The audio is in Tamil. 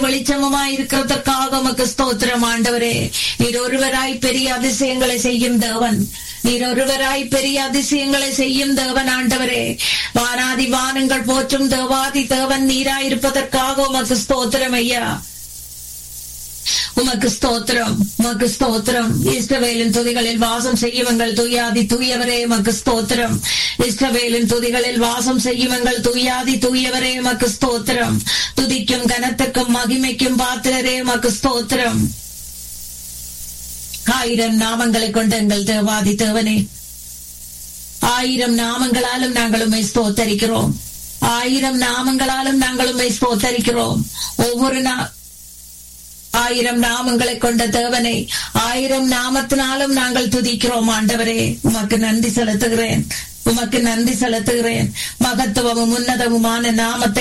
வெளிச்சமுமாய் இருக்கிறதற்காக உமக்கு ஸ்தோத்திரம் ஆண்டவரே நீர் ஒருவராய் பெரிய அதிசயங்களை செய்யும் தேவன் நீர் ஒருவராய் பெரிய அதிசயங்களை செய்யும் தேவன் ஆண்டவரே வானாதி வானங்கள் போற்றும் தேவாதி தேவன் நீராயிருப்பதற்காக உமக்கு ஸ்தோத்திரம் ஐயா உமக்கு ஸ்தோத்திரம் உமக்கு ஸ்தோத்திரம் இஸ்ரவேலின் துதிகளில் வாசம் செய்யும் எங்கள் துயாதி தூயவரே உமக்கு ஸ்தோத்திரம் இஸ்ரவேலின் துதிகளில் வாசம் செய்யும் எங்கள் துயாதி தூயவரே உமக்கு ஸ்தோத்திரம் துதிக்கும் கனத்துக்கும் மகிமைக்கும் பாத்திரரே உமக்கு ஸ்தோத்திரம் ஆயிரம் நாமங்களை கொண்ட எங்கள் தேவாதி தேவனே ஆயிரம் நாமங்களாலும் நாங்கள் உண்மை ஸ்தோத்தரிக்கிறோம் ஆயிரம் நாமங்களாலும் நாங்கள் உண்மை ஸ்தோத்தரிக்கிறோம் ஒவ்வொரு நா ஆயிரம் நாமங்களை கொண்ட தேவனை ஆயிரம் நாமத்தினாலும் நாங்கள் துதிக்கிறோம் ஆண்டவரே உமக்கு நன்றி செலுத்துகிறேன் உமக்கு நன்றி செலுத்துகிறேன் மகத்துவமும் உன்னதமுமான நாமத்தை